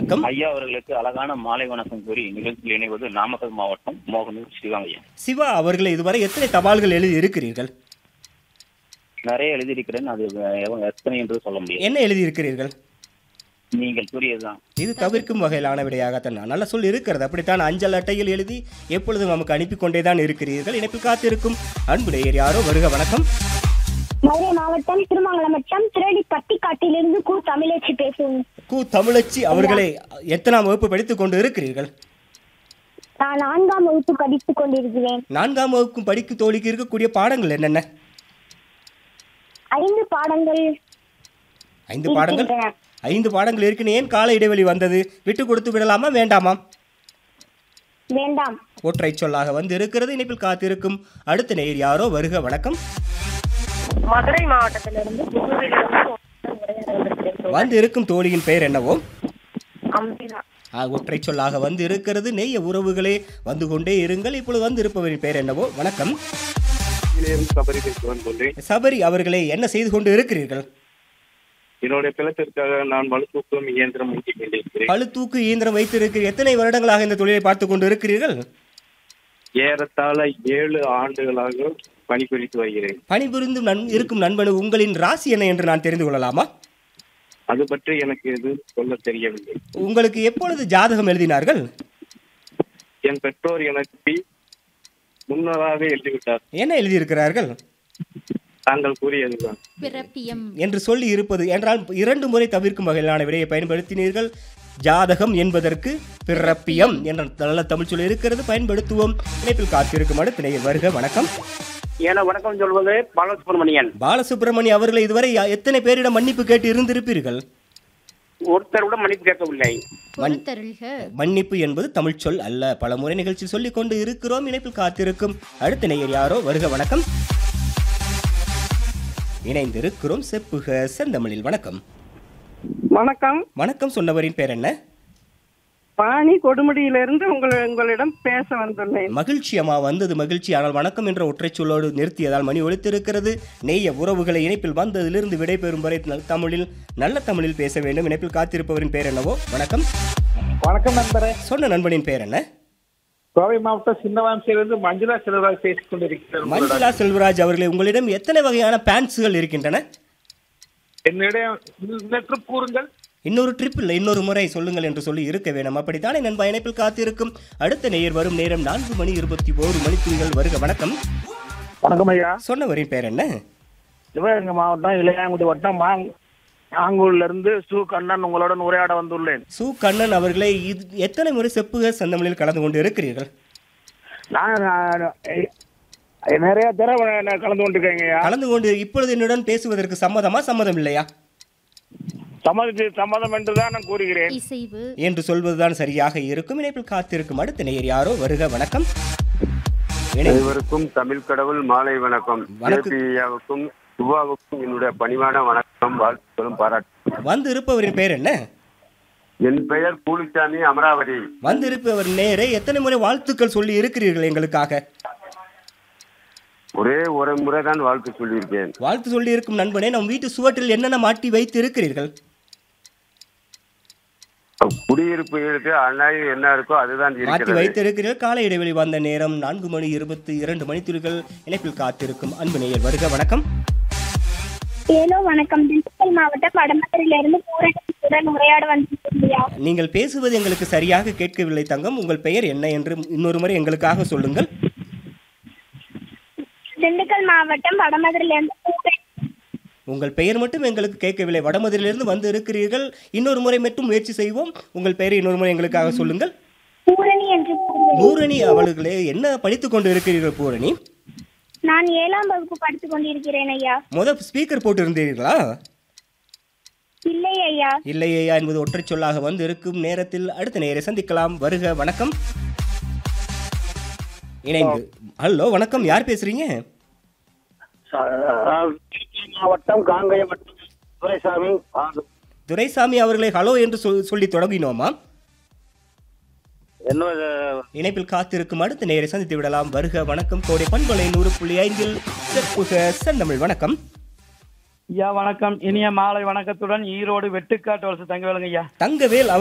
வணக்கம் ஐயா அவர்களுக்கு அழகான மாலை வணக்கம் கூறி நிகழ்ச்சியில் இணைவது நாமக்கல் மாவட்டம் மோகனூர் சிவாங்கய்யா சிவா அவர்களை இதுவரை எத்தனை தபால்கள் எழுதி இருக்கிறீர்கள் நிறைய எழுதியிருக்கிறேன் அது எவ- எத்தனை என்று சொல்ல முடியாது என்ன எழுதி இருக்கிறீர்கள் நீங்கள் கூறியதுதான் இது தவிர்க்கும் வகையிலான விடையாகத்தான் நான் நல்ல சொல் இருக்கிறது அப்படித்தான் அஞ்சல் அட்டையில் எழுதி எப்பொழுதும் நமக்கு அனுப்பி கொண்டே தான் இருக்கிறீர்கள் இணைப்பில் காத்திருக்கும் அன்பு நேயர் யாரோ வருக வணக்கம் மதுரை மாவட்டம் திருமங்கலம் வட்டம் திரடிப்பட்டி காட்டிலிருந்து கு தமிழச்சி பேசுவேன் கு தமிழச்சி அவர்களை எத்தனாம் வகுப்பு படித்துக் கொண்டு இருக்கிறீர்கள் நான் நான்காம் வகுப்பு படித்துக் கொண்டிருக்கிறேன் நான்காம் வகுப்பு படிக்கும் தோழிக்கு இருக்கக்கூடிய பாடங்கள் என்னென்ன ஐந்து பாடங்கள் ஐந்து பாடங்கள் இருக்கின்றன. ஐந்து பாடங்கள் இருக்குன்னு ஏன் கால இடைவெளி வந்தது விட்டு கொடுத்து விடலாமா வேண்டாமா வேண்டாம் ஒற்றை சொல்லாக வந்து இருக்கிறது இணைப்பில் காத்திருக்கும் அடுத்த நேயர் யாரோ வருக வணக்கம் மதுரை மாவட்டத்திலிருந்து புதுவையிலிருந்து உரையாட வந்திருக்கிறேன் வந்து இருக்கும் தோழியின் பெயர் என்னவோ அம்பிகா ஆ, ஒற்றை சொல்லாக வந்து இருக்கிறது நெய்ய உறவுகளே வந்து கொண்டே இருங்கள் இப்பொழுது வந்து இருப்பவரின் பெயர் என்னவோ வணக்கம் இருந்து சபரி பேசுவன் சொல்றேன் சபரி அவர்களை என்ன செய்து கொண்டு இருக்கிறீர்கள் என்னுடைய பிளத்திற்காக நான் மலுத்தூக்கம் இயந்திரம் ஊட்டிக் கொண்டிருக்கிறேன் பழு தூக்கு இயந்திரம் வைத்திருக்கிற எத்தனை வருடங்களாக இந்த தொழிலை பார்த்து கொண்டு இருக்கிறீர்கள் ஏறத்தாழ ஏழு ஆண்டுகளாக பணிபுரித்து வருகிறேன் பணிபுரிந்து நன் இருக்கும் நண்பனு உங்களின் ராசி என்ன என்று நான் தெரிந்து கொள்ளலாமா அது பற்றி எனக்கு எதுவும் சொல்ல தெரியவில்லை உங்களுக்கு எப்பொழுது ஜாதகம் எழுதினார்கள் என் பெற்றோர் எனக்கு முன்னதாக எழுதிவிட்டார் என்ன எழுதியிருக்கிறார்கள் தாங்கள் கூறியதுதான் பிறப்பியம் என்று சொல்லி இருப்பது என்றால் இரண்டு முறை தவிர்க்கும் வகையிலான விடையை பயன்படுத்தினீர்கள் ஜாதகம் என்பதற்கு பிறப்பியம் என்ற நல்ல தமிழ் சொல் இருக்கிறது பயன்படுத்துவோம் இணைப்பில் காத்திருக்கும் அடுத்த நேயர் வருக வணக்கம் என வணக்கம் சொல்வது பாலசுப்ரமணியன் பாலசுப்ரமணியம் அவர்களை இதுவரை யா- எத்தனை பேரிடம் மன்னிப்பு கேட்டு இருந்திருப்பீர்கள் ஒருத்தர் கூட மன்னிப்பு கேட்கவில்லை பொறுத்தருள்க மன்னிப்பு என்பது தமிழ் சொல் அல்ல பல முறை நிகழ்ச்சி சொல்லிக் கொண்டு இருக்கிறோம் இணைப்பில் காத்திருக்கும் அடுத்த நேயர் யாரோ வருக வணக்கம் இணைந்திருக்கிறோம் செப்புக செந்தமிழில் வணக்கம் வணக்கம் வணக்கம் சொன்னவரின் பேர் என்ன பாணி கொடுமுடியிலிருந்து உங்கள் உங்களிடம் பேச வந்துள்ளேன் மகிழ்ச்சி அம்மா வந்தது மகிழ்ச்சி ஆனால் வணக்கம் என்ற ஒற்றைச் சொல்லோடு நிறுத்தியதால் மணி ஒலித்திருக்கிறது நெய்ய உறவுகளை இணைப்பில் வந்ததிலிருந்து விடைபெறும் வரை நல் தமிழில் நல்ல தமிழில் பேச வேண்டும் இணைப்பில் காத்திருப்பவரின் பேர் என்னவோ வணக்கம் வணக்கம் நண்பரே சொன்ன நண்பனின் பேர் என்ன கோவை மாவட்டம் சின்னவாம்சியிலிருந்து மஞ்சுளா செல்வராஜ் பேசிக் கொண்டிருக்கிறேன் மஞ்சுளா செல்வராஜ் அவர்களே உங்களிடம் எத்தனை வகையான பேண்ட்ஸுகள் இருக்கின்றன என்னிடம் இன்னொரு கூறுங்கள் இன்னொரு ட்ரிப் இல்லை இன்னொரு முறை சொல்லுங்கள் என்று சொல்லி இருக்க வேணும் அப்படித்தானே நண்பா இணைப்பில் காத்திருக்கும் அடுத்த நேயர் வரும் நேரம் நான்கு மணி இருபத்தி ஓரு மணித்துளிகள் வருக வணக்கம் வணக்கம் ஐயா சொன்னவரின் பேர் என்ன சிவகங்கை மாவட்டம் இளையாங்குடி வட்டம் மாங் ஆங்கூர்ல இருந்து சு கண்ணன் உங்களுடன் உரையாட வந்துள்ளேன் சு கண்ணன் அவர்களை இது எத்தனை முறை செப்புக சந்தமிழில் கலந்து கொண்டு இருக்கிறீர்கள் நான் நான், எ- நிறைய தடவை நான் கலந்து கொண்டிருக்கேங்க ஐயா கலந்து கொண்டு இப்பொழுது என்னுடன் பேசுவதற்கு சம்மதமா சம்மதம் இல்லையா சம்மதித்து சம்மதம் என்றுதான் நான் கூறுகிறேன் இசைவு என்று சொல்வதுதான் சரியாக இருக்கும் இணைப்பில் காத்திருக்கும் அடுத்த நேயர் யாரோ வருக வணக்கம் இணை- அனைவருக்கும் தமிழ் கடவுள் மாலை வணக்கம் வணக்கம். ஐயாவுக்கும் சுபாவுக்கும் என்னுடைய பணிவான வணக்கம் வாழ்த்துக்களும் பாராட்டு வந்து இருப்பவரின் பெயர் என்ன என் பெயர் பூலிச்சாமி அமராவதி வந்து இருப்பவர் நேரே எத்தனை முறை வாழ்த்துக்கள் சொல்லி இருக்கிறீர்கள் எங்களுக்காக ஒரே ஒரு முறை தான் வாழ்த்து சொல்லியிருக்கேன் வாழ்த்து சொல்லி இருக்கும் நண்பனே நம் வீட்டு சுவற்றில் என்னென்ன மாட்டி வைத்து இருக்கிறீர்கள் குடியிருப்பு இருக்கு அண்ணாய் என்ன இருக்கோ அதுதான் மாற்றி இருக்கிறது வைத்து இருக்கிறீர்கள் காலை இடைவெளி வந்த நேரம் நான்கு மணி இருபத்தி இரண்டு மணித்துளிகள் இணைப்பில் காத்திருக்கும் அன்பு நேயர் வருக வணக்கம் ஏலோ வணக்கம் திண்டுக்கல் மாவட்டம் வடமதுரையிலிருந்து பூரணத்துடன் உரையாட வந்திருக்கிறேன் நீங்கள் பேசுவது எங்களுக்கு சரியாக கேட்கவில்லை தங்கம் உங்கள் பெயர் என்ன என்று இன்னொரு முறை எங்களுக்காக சொல்லுங்கள் திண்டுக்கல் மாவட்டம் வடமதுரையிலிருந்து பூரண உங்கள் பெயர் மட்டும் எங்களுக்கு கேட்கவில்லை வடமதுரையிலிருந்து வந்து இருக்கிறீர்கள் இன்னொரு முறை மட்டும் முயற்சி செய்வோம் உங்கள் பெயரை இன்னொரு முறை எங்களுக்காக சொல்லுங்கள் பூரணி என்று கூறுகிறேன் பூரணி அவர்களே என்ன படித்துக் கொண்டு இருக்கிறீர்கள் பூரணி நான் ஏழாம் வகுப்பு படித்துக் கொண்டிருக்கிறேன் ஐயா முத ஸ்பீக்கர் போட்டு இருந்தீர்களா இல்லை ஐயா இல்லையா என்பது ஒற்றை சொல்லாக வந்து இருக்கும் நேரத்தில் அடுத்த நேரை சந்திக்கலாம் வருக வணக்கம் இணைந்து ஹலோ வணக்கம் யார் பேசுறீங்க மாவட்டம் காங்கயம் வட்டம் துரைசாமி துரைசாமி அவர்களை ஹலோ என்று சொல் சொல்லி தொடங்கினோமா என்ன இணைப்பில் காத்திருக்கும் அடுத்த நேரை சந்தித்து விடலாம் வருக வணக்கம் கோடை பண்பலை நூறு புள்ளி ஐந்தில் செப்புக செந்தமிழ் வணக்கம் ஐயா வணக்கம் இனிய மாலை வணக்கத்துடன் ஈரோடு வெட்டுக்காட்டு வலசு தங்கவேலுங்க ஐயா தங்கவேல்